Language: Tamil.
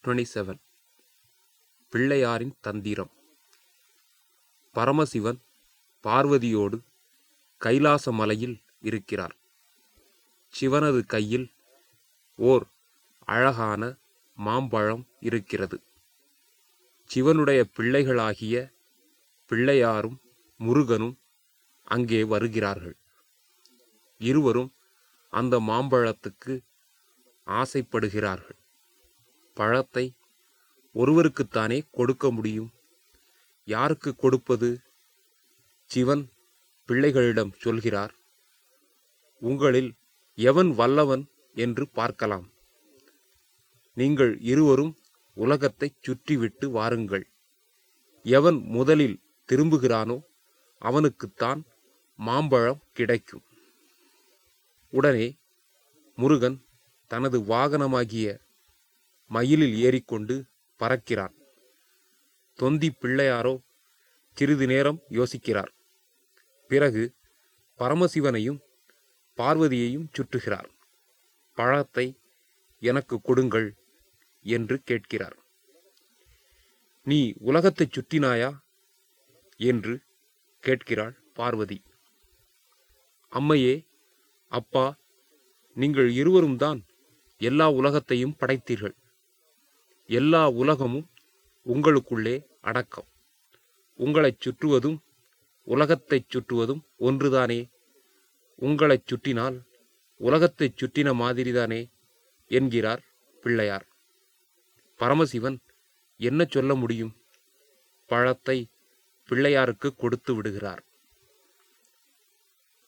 டுவெண்ட்டி செவன் பிள்ளையாரின் தந்திரம் பரமசிவன் பார்வதியோடு கைலாச மலையில் இருக்கிறார் சிவனது கையில் ஓர் அழகான மாம்பழம் இருக்கிறது சிவனுடைய பிள்ளைகளாகிய பிள்ளையாரும் முருகனும் அங்கே வருகிறார்கள் இருவரும் அந்த மாம்பழத்துக்கு ஆசைப்படுகிறார்கள் பழத்தை ஒருவருக்குத்தானே கொடுக்க முடியும் யாருக்கு கொடுப்பது சிவன் பிள்ளைகளிடம் சொல்கிறார் உங்களில் எவன் வல்லவன் என்று பார்க்கலாம் நீங்கள் இருவரும் உலகத்தைச் சுற்றிவிட்டு வாருங்கள் எவன் முதலில் திரும்புகிறானோ அவனுக்குத்தான் மாம்பழம் கிடைக்கும் உடனே முருகன் தனது வாகனமாகிய மயிலில் ஏறிக்கொண்டு பறக்கிறான் தொந்தி பிள்ளையாரோ சிறிது நேரம் யோசிக்கிறார் பிறகு பரமசிவனையும் பார்வதியையும் சுற்றுகிறார் பழத்தை எனக்கு கொடுங்கள் என்று கேட்கிறார் நீ உலகத்தைச் சுற்றினாயா என்று கேட்கிறாள் பார்வதி அம்மையே அப்பா நீங்கள் இருவரும் தான் எல்லா உலகத்தையும் படைத்தீர்கள் எல்லா உலகமும் உங்களுக்குள்ளே அடக்கம் உங்களைச் சுற்றுவதும் உலகத்தைச் சுற்றுவதும் ஒன்றுதானே உங்களைச் சுற்றினால் உலகத்தைச் சுற்றின மாதிரிதானே என்கிறார் பிள்ளையார் பரமசிவன் என்ன சொல்ல முடியும் பழத்தை பிள்ளையாருக்கு கொடுத்து விடுகிறார்